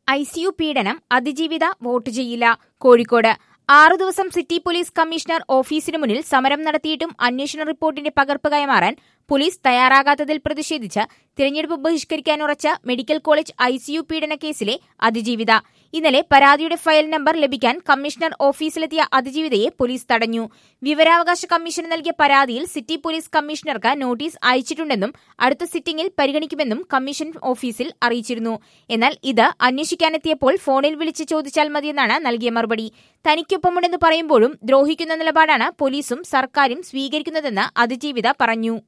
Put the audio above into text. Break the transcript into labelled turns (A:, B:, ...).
A: I see you പീഡനം അതിജീവിത vote ചെയ്യില്ല കോഴിക്കോട് ആറു ദിവസം സിറ്റി പോലീസ് കമ്മീഷണർ ഓഫീസിനു മുന്നിൽ സമരം നടത്തിയിട്ടും അന്വേഷണ റിപ്പോർട്ടിന്റെ പകർപ്പ് കൈമാറാൻ പോലീസ് തയ്യാറാകാത്തതിൽ പ്രതിഷേധിച്ച് തിരഞ്ഞെടുപ്പ് ബഹിഷ്കരിക്കാനുറച്ച മെഡിക്കൽ കോളേജ് ഐ സിയു പീഡന കേസിലെ അതിജീവിത ഇന്നലെ പരാതിയുടെ ഫയൽ നമ്പർ ലഭിക്കാൻ കമ്മീഷണർ ഓഫീസിലെത്തിയ അതിജീവിതയെ പോലീസ് തടഞ്ഞു വിവരാവകാശ കമ്മീഷന് നൽകിയ പരാതിയിൽ സിറ്റി പോലീസ് കമ്മീഷണർക്ക് നോട്ടീസ് അയച്ചിട്ടുണ്ടെന്നും അടുത്ത സിറ്റിംഗിൽ പരിഗണിക്കുമെന്നും കമ്മീഷൻ ഓഫീസിൽ അറിയിച്ചിരുന്നു എന്നാൽ ഇത് അന്വേഷിക്കാനെത്തിയപ്പോൾ ഫോണിൽ വിളിച്ച് ചോദിച്ചാൽ മതിയെന്നാണ് നൽകിയ മറുപടി തനിക്കൊപ്പമുണ്ടെന്ന് പറയുമ്പോഴും ദ്രോഹിക്കുന്ന നിലപാടാണ് പോലീസും സർക്കാരും സ്വീകരിക്കുന്നതെന്ന് അതിജീവിത പറഞ്ഞു